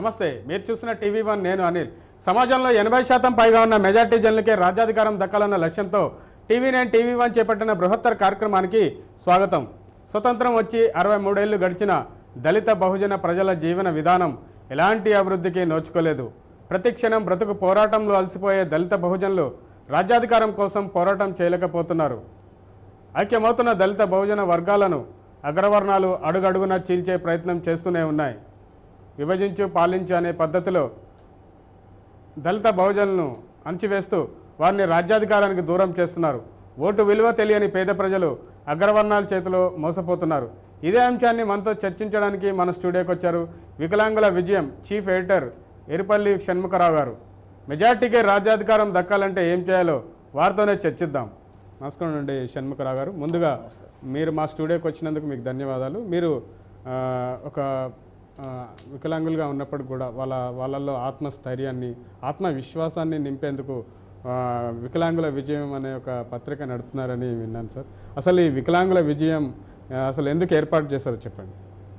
నమస్తే మీరు చూసిన టీవీ వన్ నేను అనిల్ సమాజంలో ఎనభై శాతం పైగా ఉన్న మెజార్టీ జనులకే రాజ్యాధికారం దక్కాలన్న లక్ష్యంతో టీవీ నైన్ టీవీ వన్ చేపట్టిన బృహత్తర కార్యక్రమానికి స్వాగతం స్వతంత్రం వచ్చి అరవై మూడేళ్లు గడిచిన దళిత బహుజన ప్రజల జీవన విధానం ఎలాంటి అభివృద్ధికి నోచుకోలేదు ప్రతి క్షణం బ్రతుకు పోరాటంలో అలసిపోయే దళిత బహుజనులు రాజ్యాధికారం కోసం పోరాటం చేయలేకపోతున్నారు ఐక్యమవుతున్న దళిత బహుజన వర్గాలను అగ్రవర్ణాలు అడుగడుగున చీల్చే ప్రయత్నం చేస్తూనే ఉన్నాయి విభజించు పాలించు అనే పద్ధతిలో దళిత బహుజనులను అణచివేస్తూ వారిని రాజ్యాధికారానికి దూరం చేస్తున్నారు ఓటు విలువ తెలియని పేద ప్రజలు అగ్రవర్ణాల చేతిలో మోసపోతున్నారు ఇదే అంశాన్ని మనతో చర్చించడానికి మన స్టూడియోకి వచ్చారు వికలాంగుల విజయం చీఫ్ ఎడిటర్ ఎరుపల్లి షణ్ముఖరావు గారు మెజార్టీకే రాజ్యాధికారం దక్కాలంటే ఏం చేయాలో వారితోనే చర్చిద్దాం నమస్కారం అండి షణ్ముఖరావు గారు ముందుగా మీరు మా స్టూడియోకి వచ్చినందుకు మీకు ధన్యవాదాలు మీరు ఆ, ఒక ఆ, వికలాంగులుగా ఉన్నప్పుడు కూడా వాళ్ళ వాళ్ళల్లో ఆత్మస్థైర్యాన్ని ఆత్మవిశ్వాసాన్ని నింపేందుకు ఆ, వికలాంగుల విజయం అనే ఒక పత్రిక నడుపుతున్నారని విన్నాను సార్ అసలు ఈ వికలాంగుల విజయం ఆ, అసలు ఎందుకు ఏర్పాటు చేశారో చెప్పండి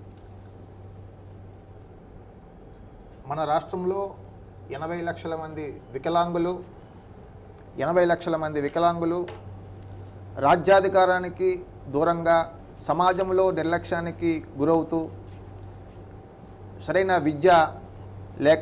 మన రాష్ట్రంలో ఎనభై లక్షల మంది వికలాంగులు ఎనభై లక్షల మంది వికలాంగులు రాజ్యాధికారానికి దూరంగా సమాజంలో నిర్లక్ష్యానికి గురవుతూ సరైన విద్య లేక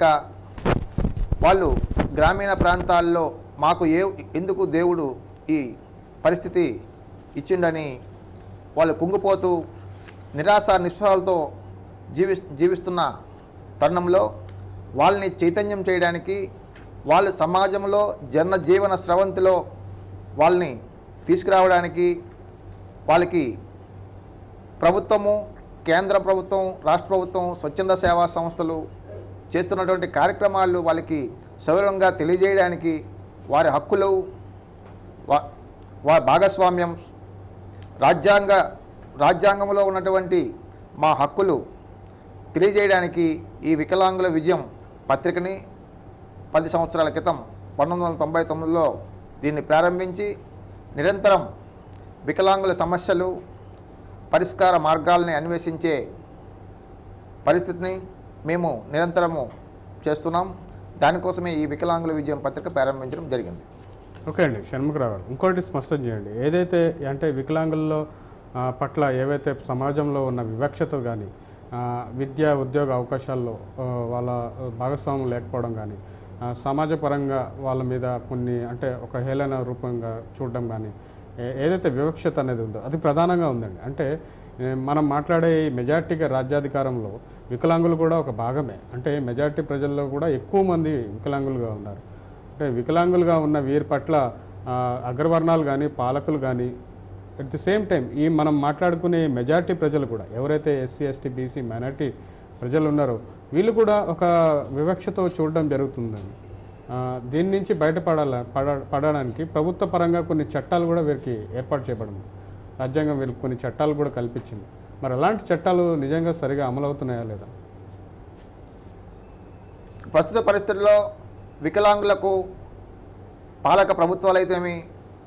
వాళ్ళు గ్రామీణ ప్రాంతాల్లో మాకు ఏ ఎందుకు దేవుడు ఈ పరిస్థితి ఇచ్చిండని వాళ్ళు కుంగిపోతూ నిరాశ నిస్పృహలతో జీవి జీవిస్తున్న తరుణంలో వాళ్ళని చైతన్యం చేయడానికి వాళ్ళు సమాజంలో జన జీవన స్రవంతిలో వాళ్ళని తీసుకురావడానికి వాళ్ళకి ప్రభుత్వము కేంద్ర ప్రభుత్వం రాష్ట్ర ప్రభుత్వం స్వచ్ఛంద సేవా సంస్థలు చేస్తున్నటువంటి కార్యక్రమాలు వాళ్ళకి సౌరంగా తెలియజేయడానికి వారి హక్కులు వా వారి భాగస్వామ్యం రాజ్యాంగ రాజ్యాంగంలో ఉన్నటువంటి మా హక్కులు తెలియజేయడానికి ఈ వికలాంగుల విజయం పత్రికని పది సంవత్సరాల క్రితం పంతొమ్మిది వందల తొంభై తొమ్మిదిలో దీన్ని ప్రారంభించి నిరంతరం వికలాంగుల సమస్యలు పరిష్కార మార్గాల్ని అన్వేషించే పరిస్థితిని మేము నిరంతరము చేస్తున్నాం దానికోసమే ఈ వికలాంగుల విజయం పత్రిక ప్రారంభించడం జరిగింది ఓకే అండి షణ్ముఖరావు గారు ఇంకోటి స్పష్టం చేయండి ఏదైతే అంటే వికలాంగుల్లో ఆ, పట్ల ఏవైతే సమాజంలో ఉన్న వివక్షత కానీ విద్య ఉద్యోగ అవకాశాల్లో ఆ, వాళ్ళ భాగస్వామ్యం లేకపోవడం కానీ ఆ, సమాజపరంగా వాళ్ళ మీద కొన్ని అంటే ఒక హేళన రూపంగా చూడడం కానీ ఏ- ఏదైతే వివక్షత అనేది ఉందో అది ప్రధానంగా ఉందండి అంటే ఏ, మనం మాట్లాడే ఈ మెజార్టీగా రాజ్యాధికారంలో వికలాంగులు కూడా ఒక భాగమే అంటే మెజార్టీ ప్రజల్లో కూడా ఎక్కువ మంది వికలాంగులుగా ఉన్నారు అంటే వికలాంగులుగా ఉన్న వీరి పట్ల ఆ, అగ్రవర్ణాలు కానీ పాలకులు కానీ అట్ ది సేమ్ టైం ఈ మనం మాట్లాడుకునే మెజార్టీ ప్రజలు కూడా ఎవరైతే ఎస్సీ ఎస్టీ బీసీ మైనార్టీ ప్రజలు ఉన్నారో వీళ్ళు కూడా ఒక వివక్షతో చూడడం జరుగుతుందండి ఆ, దీని నుంచి బయటపడాల పడ పడడానికి ప్రభుత్వ పరంగా కొన్ని చట్టాలు కూడా వీరికి ఏర్పాటు చేయబడింది రాజ్యాంగం వీరికి కొన్ని చట్టాలు కూడా కల్పించింది మరి అలాంటి చట్టాలు నిజంగా సరిగా అమలవుతున్నాయా లేదా ప్రస్తుత పరిస్థితుల్లో వికలాంగులకు పాలక ప్రభుత్వాలైతేమి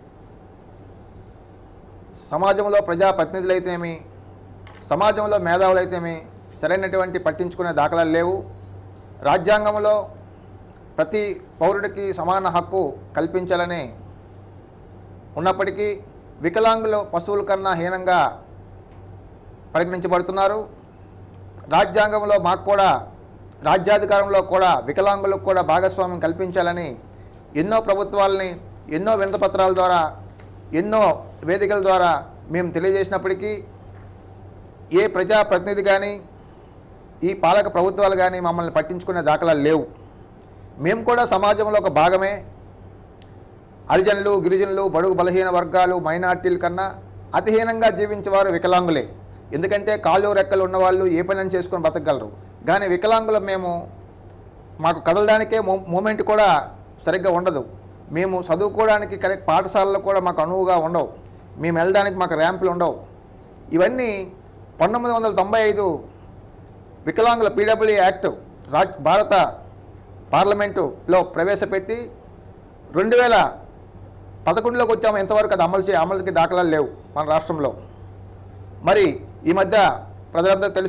సమాజంలో ప్రజాప్రతినిధులైతేమి సమాజంలో మేధావులైతేమి సరైనటువంటి పట్టించుకునే దాఖలాలు లేవు రాజ్యాంగంలో ప్రతి పౌరుడికి సమాన హక్కు కల్పించాలని ఉన్నప్పటికీ వికలాంగులు పశువుల కన్నా హీనంగా పరిగణించబడుతున్నారు రాజ్యాంగంలో మాకు కూడా రాజ్యాధికారంలో కూడా వికలాంగులకు కూడా భాగస్వామ్యం కల్పించాలని ఎన్నో ప్రభుత్వాలని ఎన్నో వినతపత్రాల ద్వారా ఎన్నో వేదికల ద్వారా మేము తెలియజేసినప్పటికీ ఏ ప్రజాప్రతినిధి కానీ ఈ పాలక ప్రభుత్వాలు కానీ మమ్మల్ని పట్టించుకునే దాఖలాలు లేవు మేము కూడా సమాజంలో ఒక భాగమే హరిజనులు గిరిజనులు బడుగు బలహీన వర్గాలు మైనార్టీల కన్నా అతిహీనంగా జీవించేవారు వికలాంగులే ఎందుకంటే కాళ్ళు రెక్కలు ఉన్నవాళ్ళు ఏ పని చేసుకొని బతకగలరు కానీ వికలాంగులు మేము మాకు కదలడానికే మూ మూమెంట్ కూడా సరిగ్గా ఉండదు మేము చదువుకోవడానికి కరెక్ట్ పాఠశాలలు కూడా మాకు అనువుగా ఉండవు మేము వెళ్ళడానికి మాకు ర్యాంపులు ఉండవు ఇవన్నీ పంతొమ్మిది వందల తొంభై ఐదు వికలాంగుల పీడబ్ల్యూ యాక్ట్ రాజ్ భారత పార్లమెంటులో ప్రవేశపెట్టి రెండు వేల పదకొండులోకి వచ్చాము ఎంతవరకు అది అమలు చే అమలుకి దాఖలాలు లేవు మన రాష్ట్రంలో మరి ఈ మధ్య ప్రజలందరూ తెలుసు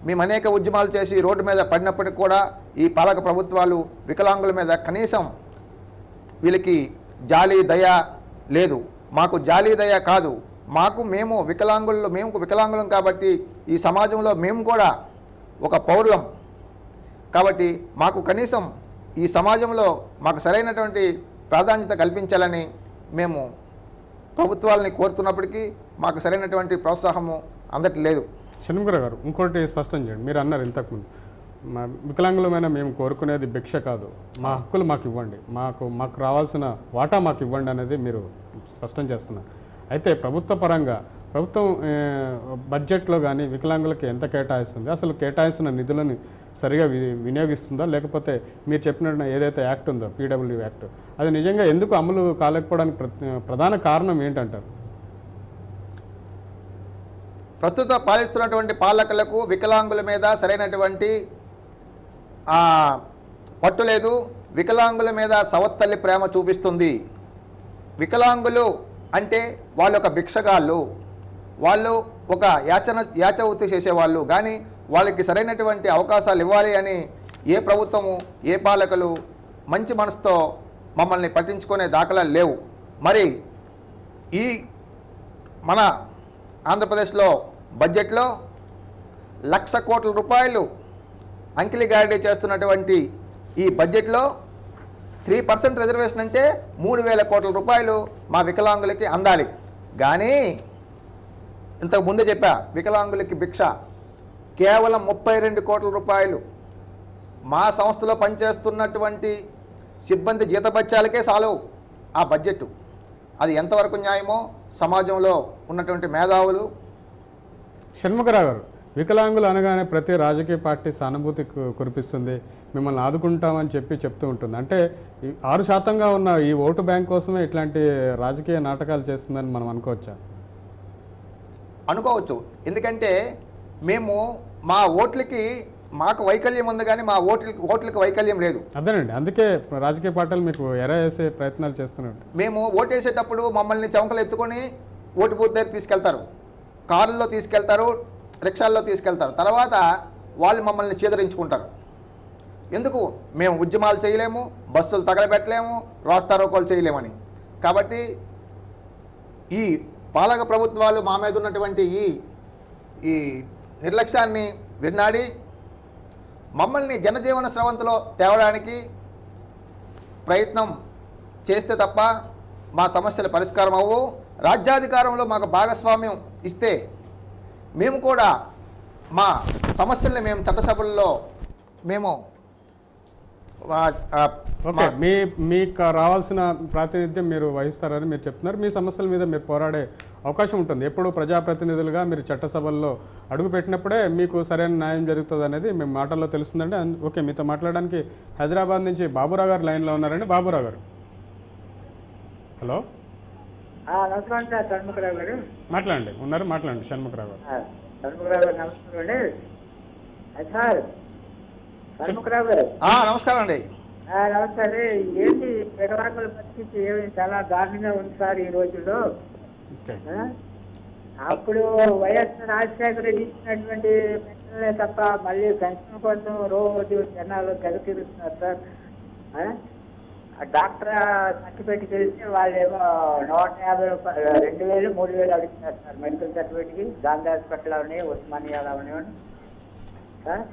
మేము అనేక ఉద్యమాలు చేసి రోడ్డు మీద పడినప్పటికి కూడా ఈ పాలక ప్రభుత్వాలు వికలాంగుల మీద కనీసం వీళ్ళకి జాలి దయ లేదు మాకు జాలి దయ కాదు మాకు మేము వికలాంగుల్లో మేము వికలాంగులం కాబట్టి ఈ సమాజంలో మేము కూడా ఒక పౌరులం కాబట్టి మాకు కనీసం ఈ సమాజంలో మాకు సరైనటువంటి ప్రాధాన్యత కల్పించాలని మేము ప్రభుత్వాలని కోరుతున్నప్పటికీ మాకు సరైనటువంటి ప్రోత్సాహము అందట్లేదు షణ్ముఖరావు గారు ఇంకోటి స్పష్టం చేయండి మీరు అన్నారు ఇంతకుముందు మా వికలాంగులమైన మేము కోరుకునేది భిక్ష కాదు మా హక్కులు మాకు ఇవ్వండి మాకు మాకు రావాల్సిన వాటా మాకు ఇవ్వండి అనేది మీరు స్పష్టం చేస్తున్నారు అయితే ప్రభుత్వ పరంగా ప్రభుత్వం ఏ, బడ్జెట్లో కానీ వికలాంగులకి ఎంత కేటాయిస్తుంది అసలు కేటాయిస్తున్న నిధులను సరిగా వి వినియోగిస్తుందా లేకపోతే మీరు చెప్పినట్టు ఏదైతే యాక్ట్ ఉందో పీడబ్ల్యూ యాక్ట్ అది నిజంగా ఎందుకు అమలు కాలేకపోవడానికి ప్ర- ప్రధాన కారణం ఏంటంటారు ప్రస్తుత పాలిస్తున్నటువంటి పాలకులకు వికలాంగుల మీద సరైనటువంటి ఆ, పట్టు లేదు వికలాంగుల మీద సవత్తల్లి ప్రేమ చూపిస్తుంది వికలాంగులు అంటే వాళ్ళు ఒక భిక్షగాళ్ళు వాళ్ళు ఒక యాచన యాచవృత్తి చేసేవాళ్ళు కానీ వాళ్ళకి సరైనటువంటి అవకాశాలు ఇవ్వాలి అని ఏ ప్రభుత్వము ఏ పాలకులు మంచి మనసుతో మమ్మల్ని పట్టించుకునే దాఖలాలు లేవు మరి ఈ మన ఆంధ్రప్రదేశ్లో బడ్జెట్లో లక్ష కోట్ల రూపాయలు అంకిలి గారడీ చేస్తున్నటువంటి ఈ బడ్జెట్లో త్రీ పర్సెంట్ రిజర్వేషన్ అంటే మూడు వేల కోట్ల రూపాయలు మా వికలాంగులకి అందాలి కానీ ఇంతకు ముందే చెప్పా వికలాంగులకి భిక్ష కేవలం ముప్పై రెండు కోట్ల రూపాయలు మా సంస్థలో పనిచేస్తున్నటువంటి సిబ్బంది జీతభత్యాలకే చాలవు ఆ బడ్జెట్ అది ఎంతవరకు న్యాయమో సమాజంలో ఉన్నటువంటి మేధావులు షణ్ముఖరావు గారు వికలాంగులు అనగానే ప్రతి రాజకీయ పార్టీ సానుభూతి కు- కురిపిస్తుంది మిమ్మల్ని ఆదుకుంటామని చెప్పి చెప్తూ ఉంటుంది అంటే ఈ ఆరు శాతంగా ఉన్న ఈ ఓటు బ్యాంక్ కోసమే ఇట్లాంటి రాజకీయ నాటకాలు చేస్తుందని మనం అనుకోవచ్చా అనుకోవచ్చు ఎందుకంటే మేము మా ఓట్లకి మాకు వైకల్యం ఉంది కానీ మా ఓట్లకి ఓట్లకి వైకల్యం లేదు అదేనండి అందుకే రాజకీయ పార్టీలు మీకు ఎర వేసే ప్రయత్నాలు చేస్తున్నట్టు మేము ఓటేసేటప్పుడు మమ్మల్ని చౌకలు ఎత్తుకొని ఓటు బూత్ దగ్గర తీసుకెళ్తారు కారుల్లో తీసుకెళ్తారు రిక్షాల్లో తీసుకెళ్తారు తర్వాత వాళ్ళు మమ్మల్ని చీదరించుకుంటారు ఎందుకు మేము ఉద్యమాలు చేయలేము బస్సులు తగలబెట్టలేము రాస్తారోకోలు చేయలేమని కాబట్టి ఈ పాలక ప్రభుత్వాలు మా మీద ఉన్నటువంటి ఈ ఈ నిర్లక్ష్యాన్ని విన్నాడి మమ్మల్ని జనజీవన స్రవంతిలో తేవడానికి ప్రయత్నం చేస్తే తప్ప మా సమస్యల పరిష్కారం అవ్వవు రాజ్యాధికారంలో మాకు భాగస్వామ్యం ఇస్తే మేము కూడా మా సమస్యల్ని మేము చట్టసభల్లో మేము ఆ, ఆ, ఓకే మా- మీ మీకు రావాల్సిన ప్రాతినిధ్యం మీరు వహిస్తారని మీరు చెప్తున్నారు మీ సమస్యల మీద మీరు పోరాడే అవకాశం ఉంటుంది ఎప్పుడు ప్రజాప్రతినిధులుగా మీరు చట్టసభల్లో అడుగు పెట్టినప్పుడే మీకు సరైన న్యాయం జరుగుతుంది అనేది మేము మాటల్లో తెలుస్తుందండి అన్- ఓకే మీతో మాట్లాడడానికి హైదరాబాద్ నుంచి బాబురావు గారు లైన్లో ఉన్నారండి బాబురావు గారు హలో ఆ, నమస్కారం సార్ షణ్ముఖరావు గారు మాట్లాడండి ఉన్నారు మాట్లాడండి షణ్ముఖరావు గారు ఆ, షణ్ముఖరావు గారు నమస్కారం అండి అది సార్ షణ్ముఖరావు గారు ఆ, నమస్కారం అండి ఆ, నమస్తే అండి ఏంటి వికలాంగుల పరిస్థితి ఏమి చాలా దారుణంగా ఉంది సార్ ఈ రోజుల్లో ఓకే ఆ? అప్పుడు వైఎస్ రాజశేఖర్ రెడ్డి ఇచ్చినటువంటి పెన్షన్లే తప్ప మళ్ళీ పెన్షన్ కోసం రోజు జనాలు తెగ తీరుస్తున్నారు సార్ ఆ? ఆ డాక్టర్ సర్టిఫికేట్ తెలిసి వాళ్ళు ఏమో నూట యాభై రూపాయలు రెండు వేలు మూడు వేలు అడుగుతున్నారు సార్ మెడికల్ సర్టిఫికేట్కి గాంధీ హాస్పిటల్ అవని ఉస్మానియాలో అవనివ్వండి సార్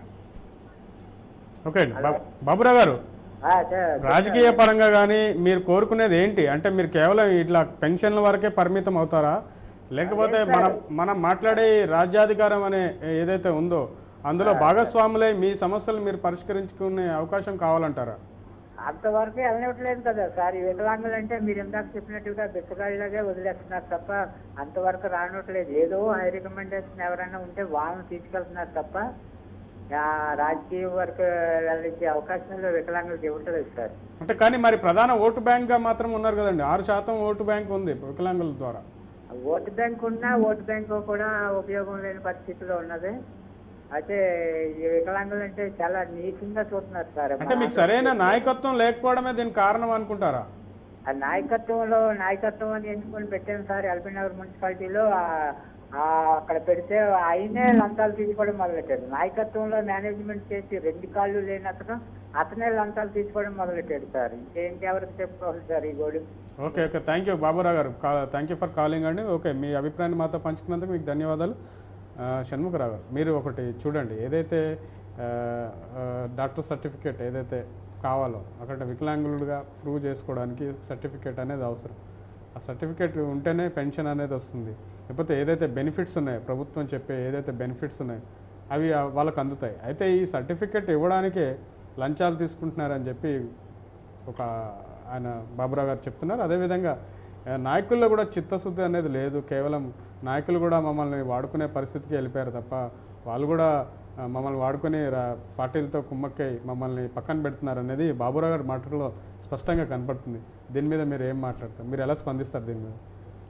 ఓకే అండి బా- బాబురావు గారు ఆ, సార్ రాజకీయ పరంగా కానీ మీరు కోరుకునేది ఏంటి అంటే మీరు కేవలం ఇట్లా పెన్షన్ల వరకే పరిమితం అవుతారా లేకపోతే మనం మనం మాట్లాడే ఈ రాజ్యాధికారం అనే ఏదైతే ఉందో అందులో భాగస్వాములై మీ సమస్యలు మీరు పరిష్కరించుకునే అవకాశం కావాలంటారా అంతవరకు వెళ్ళనివ్వట్లేదు కదా సార్ ఈ వికలాంగులు అంటే మీరు ఇందాక చెప్పినట్టుగా బిచ్చగాళ్ళలాగే వదిలేస్తున్నారు తప్ప అంతవరకు రానివ్వట్లేదు ఏదో హై రికమెండేషన్ ఎవరైనా ఉంటే వాళ్ళని తీసుకెళ్తున్నారు తప్ప ఆ, రాజకీయ వరకు వెళ్ళించే అవకాశాలు వికలాంగులకు ఇవ్వట్లేదు సార్ అంటే కానీ మరి ప్రధాన ఓటు బ్యాంక్గా మాత్రం ఉన్నారు కదండి ఆరు శాతం ఓటు బ్యాంక్ ఉంది వికలాంగుల ద్వారా ఓటు బ్యాంక్ ఉన్నా ఓటు బ్యాంకు కూడా ఉపయోగం లేని పరిస్థితిలో ఉన్నది అయితే ఈ వికలాంగులు అంటే చాలా నీచంగా చూస్తున్నారు సార్ అంటే మీకు సరైన నాయకత్వం లేకపోవడమే దీనికి కారణం అనుకుంటారా ఆ నాయకత్వంలో నాయకత్వం అని ఎంచుకొని పెట్టాను సార్ ఎల్బీ నగర్ మున్సిపాలిటీలో ఆ ఆ, అక్కడ పెడితే ఆయనే లంచాలు తీసుకోవడం మొదలెట్టాడు నాయకత్వంలో మేనేజ్మెంట్ చేసి రెండు కాళ్ళు లేని అతను అతనే లంచాలు తీసుకోవడం మొదలెట్టాడు సార్ ఇంకేంటి ఎవరికి చెప్పుకోవాలి సార్ ఈ గోడు okay okay thank you Baburao గారు థ్యాంక్ యూ ఫర్ కాలింగ్ అండి ఓకే మీ అభిప్రాయాన్ని మాతో పంచుకున్నందుకు మీకు ధన్యవాదాలు ఆ, షణ్ముఖరావు గారు మీరు ఒకటి చూడండి ఏదైతే ఆ, ఆ, డాక్టర్ సర్టిఫికేట్ ఏదైతే కావాలో అక్కడ వికలాంగులుగా ప్రూవ్ చేసుకోవడానికి సర్టిఫికేట్ అనేది అవసరం ఆ సర్టిఫికేట్ ఉంటేనే పెన్షన్ అనేది వస్తుంది లేకపోతే ఏదైతే బెనిఫిట్స్ ఉన్నాయో ప్రభుత్వం చెప్పే ఏదైతే బెనిఫిట్స్ ఉన్నాయో అవి ఆ వాళ్ళకు అందుతాయి అయితే ఈ సర్టిఫికేట్ ఇవ్వడానికే లంచాలు తీసుకుంటున్నారని చెప్పి ఒక ఆయన బాబురావు గారు చెప్తున్నారు అదేవిధంగా ఆ, నాయకుల్లో కూడా చిత్తశుద్ధి అనేది లేదు కేవలం నాయకులు కూడా మమ్మల్ని వాడుకునే పరిస్థితికి వెళ్ళిపోయారు తప్ప వాళ్ళు కూడా ఆ, మమ్మల్ని వాడుకొని రా- పార్టీలతో కుమ్మక్కై మమ్మల్ని పక్కన పెడుతున్నారు అనేది బాబురావు గారి మాటల్లో స్పష్టంగా కనపడుతుంది దీని మీద మీరు ఏం మాట్లాడతారు మీరు ఎలా స్పందిస్తారు దీని మీద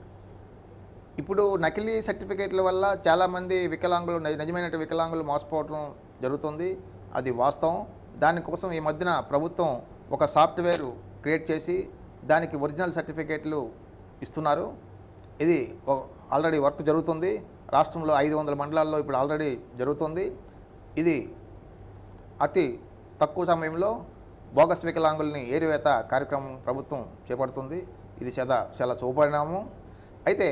ఇప్పుడు నకిలీ సర్టిఫికేట్ల వల్ల చాలామంది వికలాంగులు నిజ- నిజమైన వికలాంగులు మోసపోవడం జరుగుతుంది అది వాస్తవం దానికోసం ఈ మధ్యన ప్రభుత్వం ఒక సాఫ్ట్వేర్ క్రియేట్ చేసి దానికి ఒరిజినల్ సర్టిఫికేట్లు ఇస్తున్నారు ఇది ఓ- ఆల్రెడీ వర్క్ జరుగుతుంది రాష్ట్రంలో ఐదు వందల మండలాల్లో ఇప్పుడు ఆల్రెడీ జరుగుతుంది ఇది అతి తక్కువ సమయంలో బోగస్ వికలాంగుల్ని ఏరివేత కార్యక్రమం ప్రభుత్వం చేపడుతుంది ఇది చాలా చాలా శుభపరిణామం అయితే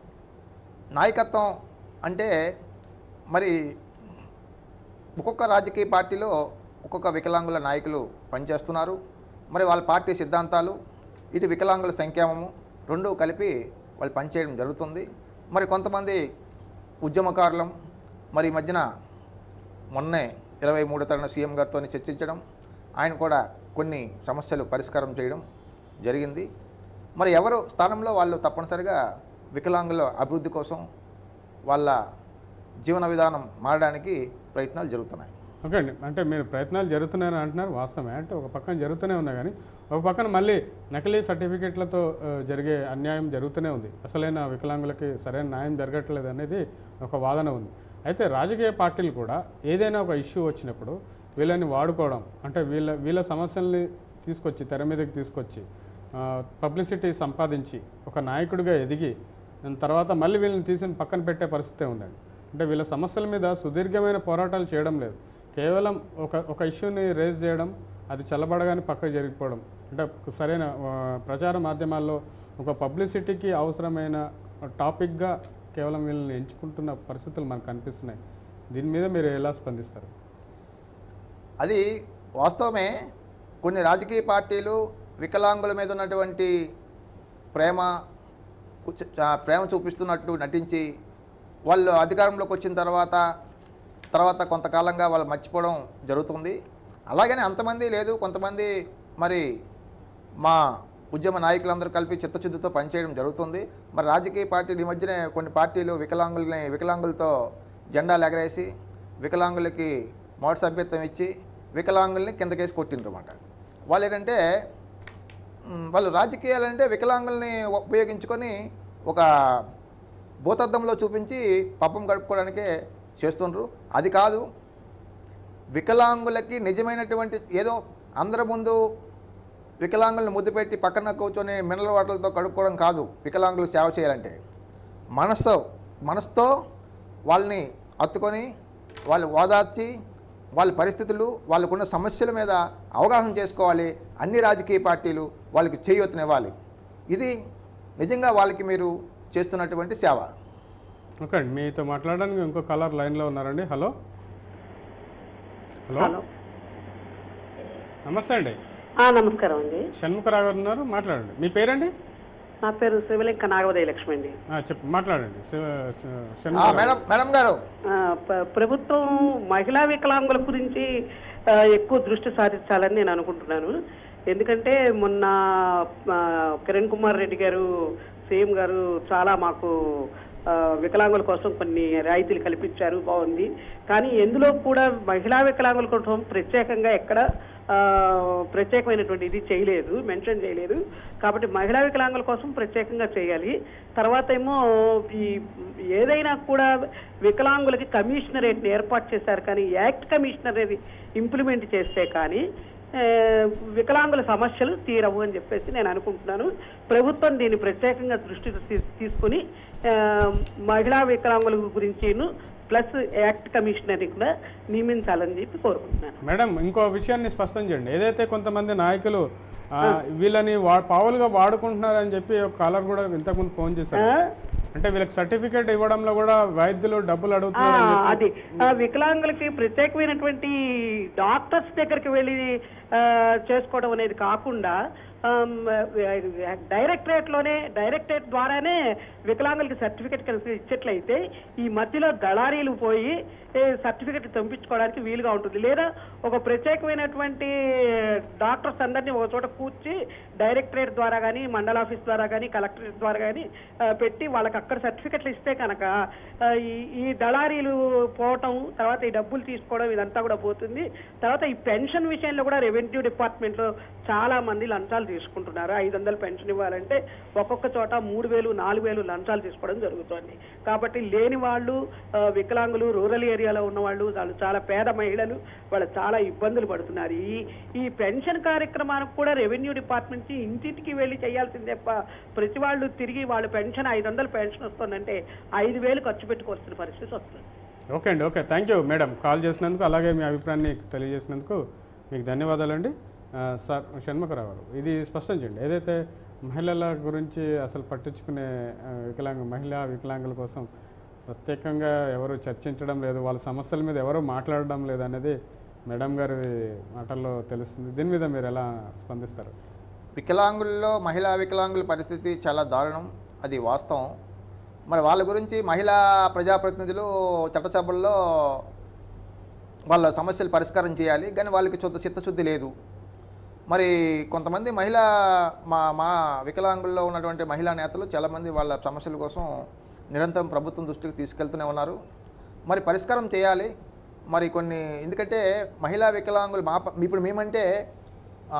నాయకత్వం అంటే మరి ఒక్కొక్క రాజకీయ పార్టీలో ఒక్కొక్క వికలాంగుల నాయకులు పనిచేస్తున్నారు మరి వాళ్ళ పార్టీ సిద్ధాంతాలు ఇటు వికలాంగుల సంక్షేమము రెండూ కలిపి వాళ్ళు పనిచేయడం జరుగుతుంది మరి కొంతమంది ఉద్యమకారులం మరి ఈ మధ్యన మొన్నే ఇరవై మూడో తరగతి సీఎం గారితో చర్చించడం ఆయన కూడా కొన్ని సమస్యలు పరిష్కారం చేయడం జరిగింది మరి ఎవరు స్థానంలో వాళ్ళు తప్పనిసరిగా వికలాంగుల అభివృద్ధి కోసం వాళ్ళ జీవన విధానం మారడానికి ప్రయత్నాలు జరుగుతున్నాయి ఓకే అండి అంటే మీరు ప్రయత్నాలు జరుగుతున్నాయని అంటున్నారు వాస్తవమే అంటే ఒక పక్కన జరుగుతూనే ఉన్నాయి కానీ ఒక పక్కన మళ్ళీ నకిలీ సర్టిఫికేట్లతో ఆ, జరిగే అన్యాయం జరుగుతూనే ఉంది అసలైన వికలాంగులకి సరైన న్యాయం జరగట్లేదు అనేది ఒక వాదన ఉంది అయితే రాజకీయ పార్టీలు కూడా ఏదైనా ఒక ఇష్యూ వచ్చినప్పుడు వీళ్ళని వాడుకోవడం అంటే వీళ్ళ వీళ్ళ సమస్యల్ని తీసుకొచ్చి తెర మీదకి తీసుకొచ్చి పబ్లిసిటీ సంపాదించి ఒక నాయకుడిగా ఎదిగి దాని తర్వాత మళ్ళీ వీళ్ళని తీసి పక్కన పెట్టే పరిస్థితే ఉందండి అంటే వీళ్ళ సమస్యల మీద సుదీర్ఘమైన పోరాటాలు చేయడం లేదు కేవలం ఒక ఒక ఇష్యూని రేజ్ చేయడం అది చల్లబడగానే పక్కకు జరిగిపోవడం అంటే సరైన ఆ, ప్రచార మాధ్యమాల్లో ఒక పబ్లిసిటీకి అవసరమైన టాపిక్గా కేవలం వీళ్ళని ఎంచుకుంటున్న పరిస్థితులు మనకు కనిపిస్తున్నాయి దీని మీద మీరు ఎలా స్పందిస్తారు అది వాస్తవమే కొన్ని రాజకీయ పార్టీలు వికలాంగుల మీద ఉన్నటువంటి ప్రేమ కుచ- ఆ ప్రేమ చూపిస్తున్నట్లు నటించి వాళ్ళు అధికారంలోకి వచ్చిన తర్వాత తర్వాత కొంతకాలంగా వాళ్ళు మర్చిపోవడం జరుగుతుంది అలాగని అంతమంది లేదు కొంతమంది మరి మా ఉద్యమ నాయకులందరూ కలిపి చిత్తశుద్ధితో పనిచేయడం జరుగుతుంది మరి రాజకీయ పార్టీలు ఈ మధ్యనే కొన్ని పార్టీలు వికలాంగుల్ని వికలాంగులతో జెండాలు ఎగరేసి వికలాంగులకి మోటార్ సభ్యత్వం ఇచ్చి వికలాంగుల్ని కిందకేసి కొట్టిండ్రు అనమాట వాళ్ళు ఏంటంటే మ్, వాళ్ళు రాజకీయాలంటే వికలాంగుల్ని ఉపయోగించుకొని ఒక భూతద్దంలో చూపించి పప్పం గడుపుకోవడానికే చేస్తుండ్రు అది కాదు వికలాంగులకి నిజమైనటువంటి ఏదో అందరి ముందు వికలాంగులను ముద్దు పెట్టి పక్కన కూర్చొని మినరల్ వాటర్లతో కడుక్కోవడం కాదు వికలాంగులు సేవ చేయాలంటే మనస్సు మనసుతో వాళ్ళని హత్తుకొని వాళ్ళు ఓదార్చి వాళ్ళ పరిస్థితులు వాళ్ళకున్న సమస్యల మీద అవగాహన చేసుకోవాలి అన్ని రాజకీయ పార్టీలు వాళ్ళకి చేయూతనివ్వాలి ఇది నిజంగా వాళ్ళకి మీరు చేస్తున్నటువంటి సేవ ఓకే అండి మీతో మాట్లాడడానికి ఇంకో కలర్ లైన్లో ఉన్నారండి హలో హలో హలో నమస్తే అండి ఆ, నమస్కారం అండి షణ్ముఖరావు గారు ఉన్నారు మాట్లాడండి మీ పేరండి నా పేరు శివలింక నాగోదయ లక్ష్మి అండి ఆ, చెప్పు మాట్లాడండి శివ- శివ- ఆ, షణ్ముఖరావు మేడం మేడం గారు ఆ, ప- ప్రభుత్వం మహిళా వికలాంగుల గురించి ఆ, ఎక్కువ దృష్టి సారించాలని నేను అనుకుంటున్నాను ఎందుకంటే మొన్న ఆ, కిరణ్ కుమార్ రెడ్డి గారు సీఎం గారు చాలా మాకు ఆ, వికలాంగుల కోసం కొన్ని రాయితీలు కల్పించారు బాగుంది కానీ ఎందులో కూడా మహిళా వికలాంగుల కోసం ప్రత్యేకంగా ఎక్కడ ఆ, ప్రత్యేకమైనటువంటి ఇది చేయలేదు మెన్షన్ చేయలేదు కాబట్టి మహిళా వికలాంగుల కోసం ప్రత్యేకంగా చేయాలి తర్వాత ఏమో ఈ ఏదైనా కూడా వికలాంగులకి కమిషనరేట్ని ఏర్పాటు చేశారు కానీ యాక్ట్ కమిషనర్ అనేది ఇంప్లిమెంట్ చేస్తే కానీ ఆ, వికలాంగుల సమస్యలు తీరవు అని చెప్పేసి నేను అనుకుంటున్నాను ప్రభుత్వం దీన్ని ప్రత్యేకంగా దృష్టి తీ- తీసుకుని ఆ, మహిళా వికలాంగుల గురించిను ప్లస్ యాక్ట్ కమిషనర్ కూడా నియమించాలని చెప్పి కోరుకుంటున్నాను మేడం ఇంకో విషయాన్ని స్పష్టం చేయండి ఏదైతే కొంతమంది నాయకులు ఆ, వీళ్ళని వా పావులుగా వాడుకుంటున్నారని చెప్పి ఒక కాలర్ కూడా ఇంతకుముందు ఫోన్ చేశారు ఆ? అంటే వీళ్ళకి సర్టిఫికేట్ ఇవ్వడంలో కూడా వైద్యులు డబ్బులు ఆ, అడుగుతున్నారు అది ఆ, వికలాంగులకి ప్రత్యేకమైనటువంటి డాక్టర్స్ దగ్గరికి వెళ్ళి ఆ, చేసుకోవడం అనేది కాకుండా ఆమ్, డైరెక్టరేట్ లోనే డైరెక్టరేట్ ద్వారానే వికలాంగులకి సర్టిఫికెట్ కనుక ఇచ్చట్లయితే ఈ మధ్యలో దళారీలు పోయి ఏ, సర్టిఫికెట్ పంపించుకోవడానికి వీలుగా ఉంటుంది లేదా ఒక ప్రత్యేకమైనటువంటి డాక్టర్స్ అందరినీ ఒక చోట కూర్చి డైరెక్టరేట్ ద్వారా కానీ మండల ఆఫీస్ ద్వారా కానీ కలెక్టరేట్ ద్వారా కానీ పెట్టి వాళ్ళకి అక్కడ సర్టిఫికెట్లు ఇస్తే కనుక ఆ, ఈ ఈ దళారీలు పోవటం తర్వాత ఈ డబ్బులు తీసుకోవడం ఇదంతా కూడా పోతుంది తర్వాత ఈ పెన్షన్ విషయంలో కూడా రెవెన్యూ డిపార్ట్మెంట్ లో చాలా మంది లంచాలు తీసుకుంటున్నారు ఐదు వందలు పెన్షన్ ఇవ్వాలంటే ఒక్కొక్క చోట మూడు వేలు నాలుగు వేలు లంచాలు తీసుకోవడం జరుగుతోంది కాబట్టి లేని వాళ్ళు ఆ, వికలాంగులు రూరల్ ఏరియాలో ఉన్న వాళ్ళు వాళ్ళు చాలా పేద మహిళలు వాళ్ళు చాలా ఇబ్బందులు పడుతున్నారు ఈ ఈ పెన్షన్ కార్యక్రమానికి కూడా రెవెన్యూ డిపార్ట్మెంట్ నుంచి ఇంటింటికి వెళ్ళి చేయాల్సిందే ప- ప్రతి వాళ్ళు తిరిగి వాళ్ళు పెన్షన్ ఐదు వందలు పెన్షన్ వస్తుందంటే ఐదు వేలు ఖర్చు పెట్టుకోవాల్సిన పరిస్థితి వస్తుంది ఓకే అండి okay thank you madam call చేసినందుకు అలాగే మీ అభిప్రాయాన్ని తెలియజేసినందుకు మీకు ధన్యవాదాలండి ఆ, సార్ షణ్ముఖరావు గారు ఇది స్పష్టం చేయండి ఏదైతే మహిళల గురించి అసలు పట్టించుకునే ఆ, వికలాంగ మహిళా వికలాంగుల కోసం ప్రత్యేకంగా ఎవరు చర్చించడం లేదు వాళ్ళ సమస్యల మీద ఎవరు మాట్లాడడం లేదు అనేది మేడం గారి మాటల్లో తెలుస్తుంది దీని మీద మీరు ఎలా స్పందిస్తారు వికలాంగుల్లో మహిళా వికలాంగుల పరిస్థితి చాలా దారుణం అది వాస్తవం మరి వాళ్ళ గురించి మహిళా ప్రజాప్రతినిధులు చట్టసభల్లో వాళ్ళ సమస్యలు పరిష్కారం చేయాలి కానీ వాళ్ళకి చుత్త చిత్తశుద్ధి లేదు మరి కొంతమంది మహిళా మా మా వికలాంగుల్లో ఉన్నటువంటి మహిళా నేతలు చాలామంది వాళ్ళ సమస్యల కోసం నిరంతరం ప్రభుత్వం దృష్టికి తీసుకెళ్తూనే ఉన్నారు మరి పరిష్కారం చేయాలి మరి కొన్ని ఎందుకంటే మహిళా వికలాంగులు మా ప- ఇప్పుడు మేమంటే ఆ,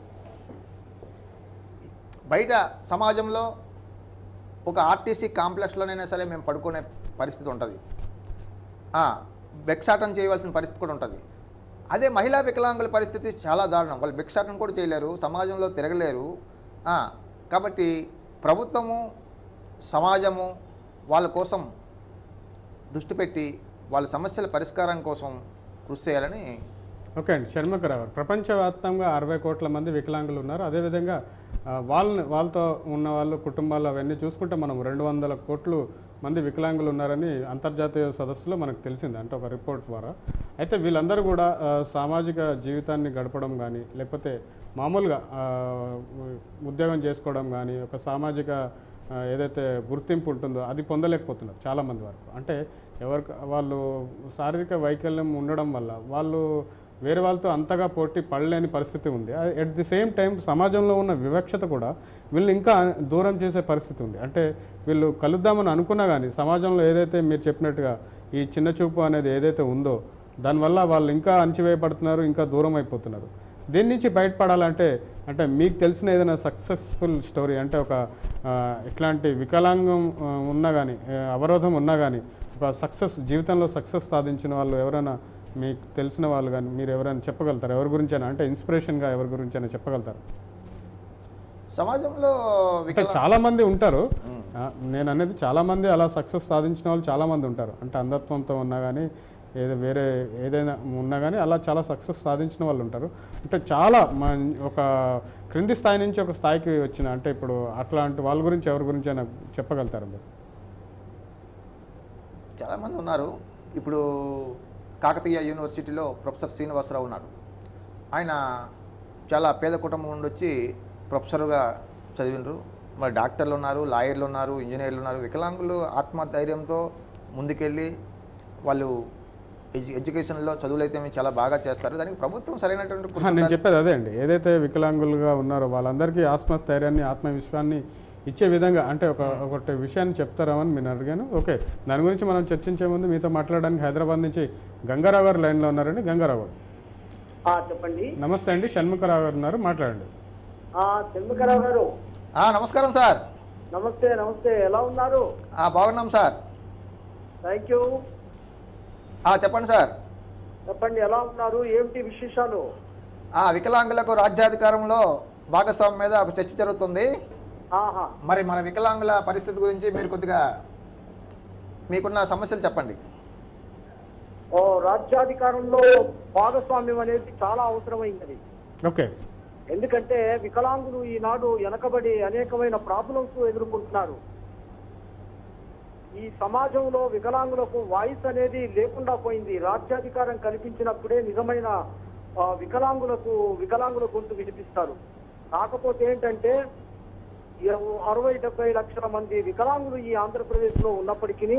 బయట సమాజంలో ఒక ఆర్టీసీ కాంప్లెక్స్లోనైనా సరే మేము పడుకునే పరిస్థితి ఉంటుంది భిక్షాటం చేయవలసిన పరిస్థితి కూడా ఉంటుంది అదే మహిళా వికలాంగుల పరిస్థితి చాలా దారుణం వాళ్ళు భిక్షాటం కూడా చేయలేరు సమాజంలో తిరగలేరు ఆ, కాబట్టి ప్రభుత్వము సమాజము వాళ్ళ కోసం దృష్టి పెట్టి వాళ్ళ సమస్యల పరిష్కారం కోసం కృషి చేయాలని ఓకే అండి షణ్ముఖరావు గారు ప్రపంచవ్యాప్తంగా అరవై కోట్ల మంది వికలాంగులు ఉన్నారు అదేవిధంగా ఆ, వాళ్ళని వాళ్ళతో ఉన్న వాళ్ళు కుటుంబాలు అవన్నీ చూసుకుంటే మనం రెండు వందల కోట్లు మంది వికలాంగులు ఉన్నారని అంతర్జాతీయ సదస్సులో మనకు తెలిసింది అంటే ఒక రిపోర్ట్ ద్వారా అయితే వీళ్ళందరూ కూడా ఆ, సామాజిక జీవితాన్ని గడపడం కానీ లేకపోతే మామూలుగా ఆ, ఉద్యోగం చేసుకోవడం కానీ ఒక సామాజిక ఆ, ఏదైతే గుర్తింపు ఉంటుందో అది పొందలేకపోతున్నారు చాలామంది వరకు అంటే ఎవరికి వాళ్ళు శారీరక వైకల్యం ఉండడం వల్ల వాళ్ళు వేరే వాళ్ళతో అంతగా పోటీ పడలేని పరిస్థితి ఉంది ఎట్ ది సేమ్ టైం సమాజంలో ఉన్న వివక్షత కూడా వీళ్ళు ఇంకా దూరం చేసే పరిస్థితి ఉంది అంటే వీళ్ళు కలుద్దామని అనుకున్నా కానీ సమాజంలో ఏదైతే మీరు చెప్పినట్టుగా ఈ చిన్న చూపు అనేది ఏదైతే ఉందో దానివల్ల వాళ్ళు ఇంకా అణచివేయబడుతున్నారు ఇంకా దూరం అయిపోతున్నారు దీని నుంచి బయటపడాలంటే అంటే మీకు తెలిసిన ఏదైనా సక్సెస్ఫుల్ స్టోరీ అంటే ఒక ఆ, ఇట్లాంటి వికలాంగం ఆ, ఉన్నా కానీ అవరోధం ఉన్నా కానీ ఒక సక్సెస్ జీవితంలో సక్సెస్ సాధించిన వాళ్ళు ఎవరైనా మీకు తెలిసిన వాళ్ళు కానీ మీరు ఎవరైనా చెప్పగలుగుతారు ఎవరి గురించైనా అంటే ఇన్స్పిరేషన్గా ఎవరి గురించైనా చెప్పగలుగుతారు సమాజంలో అంటే వికలా చాలా మంది ఉంటారు ఆ, నేను అనేది చాలా మంది అలా సక్సెస్ సాధించిన వాళ్ళు చాలా మంది ఉంటారు అంటే అంధత్వంతో ఉన్నా కానీ ఏదో వేరే ఏదైనా ఉన్నా కానీ అలా చాలా సక్సెస్ సాధించిన వాళ్ళు ఉంటారు అంటే చాలా మన ఒక క్రింది స్థాయి నుంచి ఒక స్థాయికి వచ్చిన అంటే ఇప్పుడు అట్లాంటి వాళ్ళ గురించి ఎవరి గురించి అయినా చెప్పగలుగుతారు మీరు చాలామంది ఉన్నారు ఇప్పుడు కాకతీయ యూనివర్సిటీలో ప్రొఫెసర్ శ్రీనివాసరావు ఉన్నారు ఆయన చాలా పేద కుటుంబం నుండి వచ్చి ప్రొఫెసర్గా చదివినరు మరి డాక్టర్లు ఉన్నారు లాయర్లు ఉన్నారు ఇంజనీర్లు ఉన్నారు వికలాంగులు ఆత్మధైర్యంతో ముందుకెళ్ళి వాళ్ళు ఎడ్యు ఎడ్యుకేషన్లో చదువులు అయితే చాలా బాగా చేస్తారు దానికి ప్రభుత్వం సరైనటువంటి ఆ, కృషి నేను చెప్పేది అదే అండి ఏదైతే వికలాంగులుగా ఉన్నారో వాళ్ళందరికీ ఆత్మస్థైర్యాన్ని ఆత్మవిశ్వాన్ని ఇచ్చే విధంగా అంటే ఒక ఒకటి విషయాన్ని చెప్తారామని నేను అడిగాను ఓకే దాని గురించి మనం చర్చించే ముందు మీతో మాట్లాడడానికి హైదరాబాద్ నుంచి గంగారావు గారు లైన్లో ఉన్నారండి గంగారావు గారు ఆ, చెప్పండి నమస్తే అండి షణ్ముఖరావు గారు ఉన్నారు మాట్లాడండి ఆ చెంబకరావు గారు ఆ, నమస్కారం సార్ నమస్తే నమస్తే ఎలా ఉన్నారు ఆ, బాగున్నాం సార్ థ్యాంక్ యూ ఆ, చెప్పండి సార్ చెప్పండి ఎలా ఉన్నారు ఏమిటి విశేషాలు ఆ వికలాంగులకు రాజ్యాధికారంలో భాగస్వామ్యం మీద ఒక చర్చ జరుగుతుంది ఆహా మరి మన వికలాంగుల పరిస్థితి గురించి మీరు కొద్దిగా మీకున్న సమస్యలు చెప్పండి ఓ రాజ్యాధికారంలో భాగస్వామ్యం అనేది చాలా అవసరమైనది ఓకే ఎందుకంటే వికలాంగులు ఈనాడు వెనకబడి అనేకమైన ప్రాబ్లమ్స్ ఎదుర్కొంటున్నారు ఈ సమాజంలో వికలాంగులకు వాయిస్ అనేది లేకుండా పోయింది రాజ్యాధికారం కల్పించినప్పుడే నిజమైన ఆ, వికలాంగులకు వికలాంగుల గొంతు వినిపిస్తారు కాకపోతే ఏంటంటే ఇరవై- అరవై డెబ్బై లక్షల మంది వికలాంగులు ఈ ఆంధ్రప్రదేశ్ లో ఉన్నప్పటికీ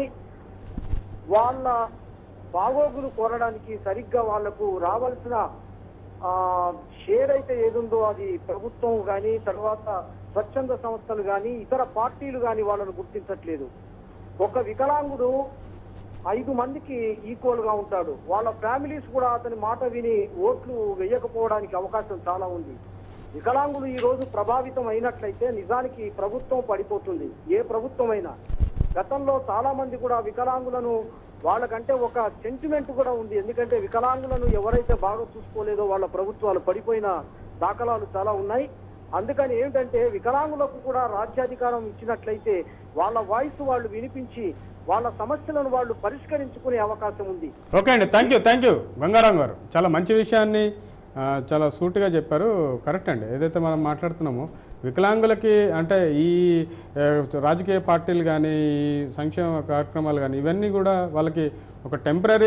వాళ్ళ బాగోగులు కోరడానికి సరిగ్గా వాళ్లకు రావాల్సిన ఆ, షేర్ అయితే ఏదుందో అది ప్రభుత్వం కానీ తర్వాత స్వచ్ఛంద సంస్థలు కానీ ఇతర పార్టీలు కానీ వాళ్ళను గుర్తించట్లేదు ఒక వికలాంగుడు ఐదు మందికి ఈక్వల్ గా ఉంటాడు వాళ్ళ ఫ్యామిలీస్ కూడా అతని మాట విని ఓట్లు వేయకపోవడానికి అవకాశం చాలా ఉంది వికలాంగులు ఈ రోజు ప్రభావితం అయినట్లయితే నిజానికి ప్రభుత్వం పడిపోతుంది ఏ ప్రభుత్వమైనా గతంలో చాలా మంది కూడా వికలాంగులను వాళ్ళకంటే ఒక సెంటిమెంట్ కూడా ఉంది ఎందుకంటే వికలాంగులను ఎవరైతే బాగా చూసుకోలేదో వాళ్ళ ప్రభుత్వాలు పడిపోయిన దాఖలాలు చాలా ఉన్నాయి అందుకని ఏంటంటే వికలాంగులకు కూడా రాజ్యాధికారం ఇచ్చినట్లయితే వాళ్ళ వాయిస్ వాళ్ళు వినిపించి వాళ్ళ సమస్యలను వాళ్ళు పరిష్కరించుకునే అవకాశం ఉంది ఓకే అండి thank you thank you Gangaram గారు చాలా మంచి విషయాన్ని ఆ, చాలా సూటిగా చెప్పారు కరెక్ట్ అండి ఏదైతే మనం మాట్లాడుతున్నామో వికలాంగులకి అంటే ఈ ఆ, రాజకీయ పార్టీలు కానీ ఈ సంక్షేమ కార్యక్రమాలు కానీ ఇవన్నీ కూడా వాళ్ళకి ఒక టెంపరీ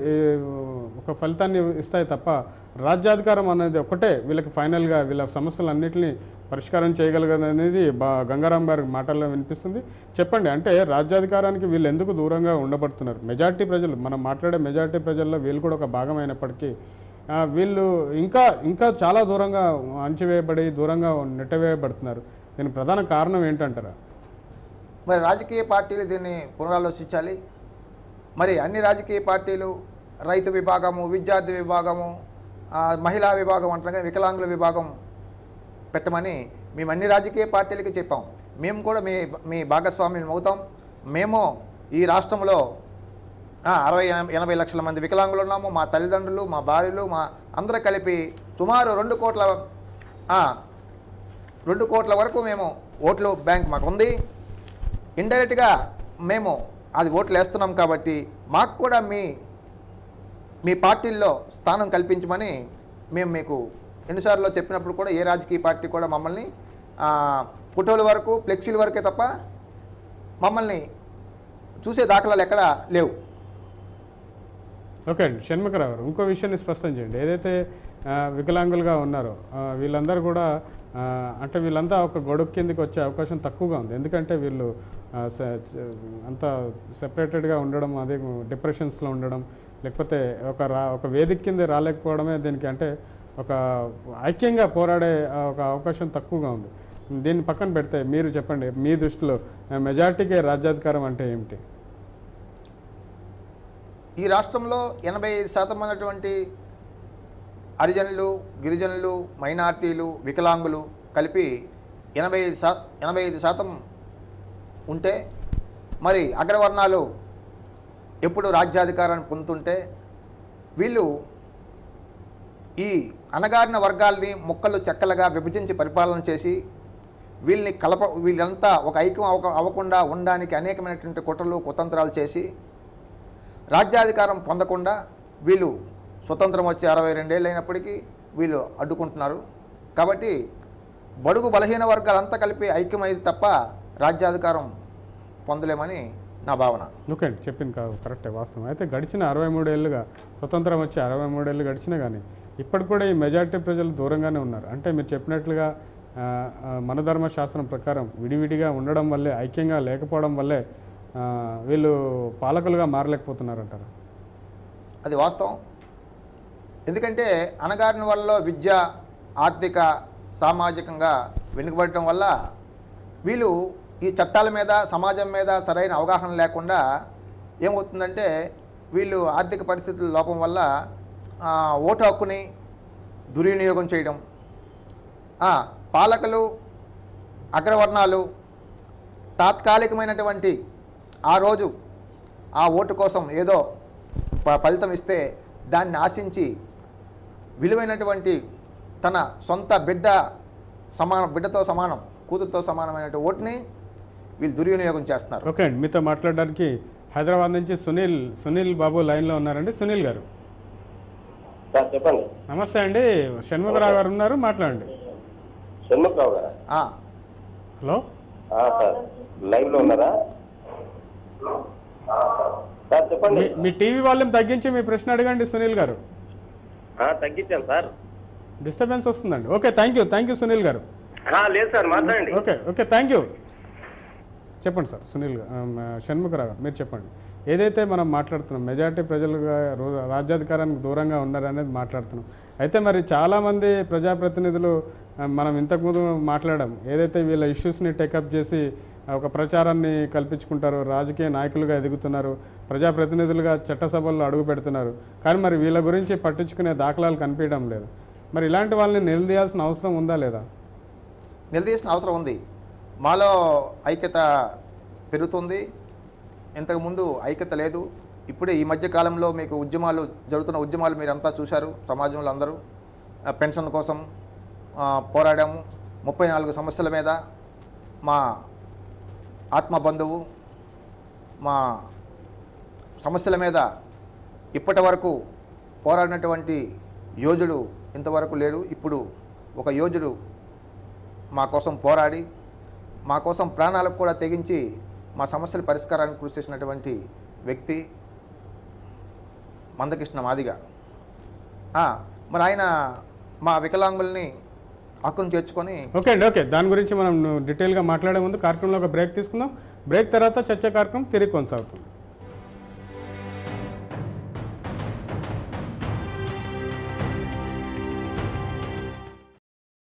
ఒక ఫలితాన్ని ఇస్తాయి తప్ప రాజ్యాధికారం అనేది ఒకటే వీళ్ళకి ఫైనల్గా వీళ్ళ సమస్యలన్నింటినీ పరిష్కారం చేయగలగదు అనేది బా గంగారాం గారి మాటల్లో వినిపిస్తుంది చెప్పండి అంటే రాజ్యాధికారానికి వీళ్ళు ఎందుకు దూరంగా ఉండబడుతున్నారు మెజారిటీ ప్రజలు మనం మాట్లాడే మెజారిటీ ప్రజల్లో వీళ్ళు కూడా ఒక భాగం అయినప్పటికీ ఆ, వీళ్ళు ఇంకా ఇంకా చాలా దూరంగా అంచివేయబడి దూరంగా నెట్టవేయబడుతున్నారు దీని ప్రధాన కారణం ఏంటంటారా మరి రాజకీయ పార్టీలు దీన్ని పునరాలోచించాలి మరి అన్ని రాజకీయ పార్టీలు రైతు విభాగము విద్యార్థి విభాగము ఆ, మహిళా విభాగం అంటారు కదా, వికలాంగుల విభాగం పెట్టమని మేము అన్ని రాజకీయ పార్టీలకి చెప్పాం మేము కూడా మీ మీ భాగస్వామ్యం అవుతాం మేము ఈ రాష్ట్రంలో ఆ, అరవై ఎన- ఎనభై లక్షల మంది వికలాంగులు ఉన్నాము మా తల్లిదండ్రులు మా భార్యలు మా అందరూ కలిపి సుమారు రెండు కోట్ల ఆ, రెండు కోట్ల వరకు మేము ఓట్లు బ్యాంక్ మాకు ఉంది ఇండైరెక్ట్గా మేము అది ఓట్లు వేస్తున్నాం కాబట్టి మాకు కూడా మీ మీ పార్టీల్లో స్థానం కల్పించమని మేము మీకు ఎన్నిసార్లు చెప్పినప్పుడు కూడా ఏ రాజకీయ పార్టీ కూడా మమ్మల్ని ఆ, ఫోటోల వరకు ఫ్లెక్సీల వరకే తప్ప మమ్మల్ని చూసే దాఖలాలు ఎక్కడా లేవు ఓకే అండి షణ్ముఖరావు గారు ఇంకో విషయాన్ని స్పష్టం చేయండి ఏదైతే ఆ, వికలాంగులుగా ఉన్నారో ఆ, వీళ్ళందరూ కూడా ఆ, అంటే వీళ్ళంతా ఒక గొడుగు కిందకి వచ్చే అవకాశం తక్కువగా ఉంది ఎందుకంటే వీళ్ళు ఆ, స- చ- అంతా సెపరేటెడ్గా ఉండడం అదే డిప్రెషన్స్లో ఉండడం లేకపోతే ఒక రా ఒక వేదిక కింద రాలేకపోవడమే దీనికి అంటే ఒక ఐక్యంగా పోరాడే ఆ, ఒక అవకాశం తక్కువగా ఉంది దీన్ని పక్కన పెడితే మీరు చెప్పండి మీ దృష్టిలో మెజార్టీకే రాజ్యాధికారం అంటే ఏమిటి ఈ రాష్ట్రంలో ఎనభై ఐదు శాతం ఉన్నటువంటి హరిజనులు గిరిజనులు మైనార్టీలు వికలాంగులు కలిపి ఎనభై ఐదు శా ఎనభై ఐదు శాతం ఉంటే మరి అగ్రవర్ణాలు ఎప్పుడు రాజ్యాధికారాన్ని పొందుతుంటే వీళ్ళు ఈ అణగారిన వర్గాల్ని ముక్కలు చెక్కలుగా విభజించి పరిపాలన చేసి వీళ్ళని కలప వీళ్ళంతా ఒక ఐక్యం అవ అవ్వకుండా ఉండడానికి అనేకమైనటువంటి కుట్రలు కుతంత్రాలు చేసి రాజ్యాధికారం పొందకుండా వీళ్ళు స్వతంత్రం వచ్చి అరవై రెండేళ్ళు అయినప్పటికీ వీళ్ళు అడ్డుకుంటున్నారు కాబట్టి బడుగు బలహీన వర్గాలంతా కలిపి ఐక్యమైంది తప్ప రాజ్యాధికారం పొందలేమని నా భావన ఓకే అండి చెప్పింది కాదు కరెక్టే వాస్తవం అయితే గడిచిన అరవై మూడేళ్ళుగా స్వతంత్రం వచ్చి అరవై మూడేళ్ళు గడిచినా కానీ ఇప్పటికి కూడా ఈ మెజారిటీ ప్రజలు దూరంగానే ఉన్నారు అంటే మీరు చెప్పినట్లుగా ఆ, ఆ, మన ధర్మ శాస్త్రం ప్రకారం విడివిడిగా ఉండడం వల్లే ఐక్యంగా లేకపోవడం వల్లే ఆ, వీళ్ళు పాలకులుగా మారలేకపోతున్నారంటారు అది వాస్తవం ఎందుకంటే అణగారిన వల్ల విద్య ఆర్థిక సామాజికంగా వెనుకబడటం వల్ల వీళ్ళు ఈ చట్టాల మీద సమాజం మీద సరైన అవగాహన లేకుండా ఏమవుతుందంటే వీళ్ళు ఆర్థిక పరిస్థితుల లోపం వల్ల ఆ, ఓటు హక్కుని దుర్వినియోగం చేయడం ఆ, పాలకులు అగ్రవర్ణాలు తాత్కాలికమైనటువంటి ఆ రోజు ఆ ఓటు కోసం ఏదో ప- ఫలితం ఇస్తే దాన్ని ఆశించి విలువైనటువంటి తన సొంత బిడ్డ సమానం బిడ్డతో సమానం కూతురుతో సమానమైన ఓటుని వీళ్ళు దుర్వినియోగం చేస్తున్నారు ఓకే అండి మీతో మాట్లాడడానికి హైదరాబాద్ నుంచి సునీల్ సునీల్ బాబు లైన్లో ఉన్నారండి సునీల్ గారు సార్ చెప్పండి నమస్తే అండి షణ్ముఖరావు గారు ఉన్నారు మాట్లాడండి షణ్ముఖరావు గారా ఆ, హలో ఆ, సార్ లైవ్ లో ఉన్నారా సార్ చెప్పండి మీ మీ టీవీ వాల్యూమ్ తగ్గించి మీ ప్రశ్న అడగండి సునీల్ గారు ఆ, తగ్గించాను సార్ డిస్టర్బెన్స్ వస్తుందండి okay thank you thank you Sunil గారు ఆ, లేదు సార్ మాట్లాడండి ఓకే ఓకే థ్యాంక్ యూ చెప్పండి సార్ సునీల్ గా- ఆమ్, షణ్ముఖరావు గారు మీరు చెప్పండి ఏదైతే మనం మాట్లాడుతున్నాం మెజారిటీ ప్రజలుగా రో- రాజ్యాధికారానికి దూరంగా ఉన్నారనేది మాట్లాడుతున్నాం అయితే మరి చాలామంది ప్రజాప్రతినిధులు ఆ, మనం ఇంతకుముందు మాట్లాడాం ఏదైతే వీళ్ళ ఇష్యూస్ని టేకప్ చేసి ఆ, ఒక ప్రచారాన్ని కల్పించుకుంటారు రాజకీయ నాయకులుగా ఎదుగుతున్నారు ప్రజాప్రతినిధులుగా చట్టసభల్లో అడుగు పెడుతున్నారు కానీ మరి వీళ్ళ గురించి పట్టించుకునే దాఖలాలు కనిపించడం లేదు మరి ఇలాంటి వాళ్ళని నిలదీయాల్సిన అవసరం ఉందా లేదా నిలదీసిన అవసరం ఉంది మాలో ఐక్యత పెరుగుతుంది ఇంతకుముందు ఐక్యత లేదు ఇప్పుడే ఈ మధ్య కాలంలో మీకు ఉద్యమాలు జరుగుతున్న ఉద్యమాలు మీరంతా చూశారు సమాజంలో అందరూ ఆ, పెన్షన్ కోసం ఆ, పోరాడాము ముప్పై నాలుగు సమస్యల మీద మా ఆత్మ బంధువు మా సమస్యల మీద ఇప్పటి వరకు పోరాడినటువంటి యోధుడు ఇంతవరకు లేడు ఇప్పుడు ఒక యోధుడు మా కోసం పోరాడి మా కోసం ప్రాణాలకు కూడా తెగించి మా సమస్యల పరిష్కారానికి కృషి చేసినటువంటి వ్యక్తి మందకృష్ణ మాదిగ ఆ, మరి ఆయన మా వికలాంగుల్ని హక్కును చేర్చుకొని ఓకే అండి ఓకే దాని గురించి మనం డీటెయిల్గా మాట్లాడే ముందు కార్యక్రమంలో ఒక బ్రేక్ తీసుకుందాం బ్రేక్ తర్వాత చర్చ కార్యక్రమం తిరిగి కొనసాగుతుంది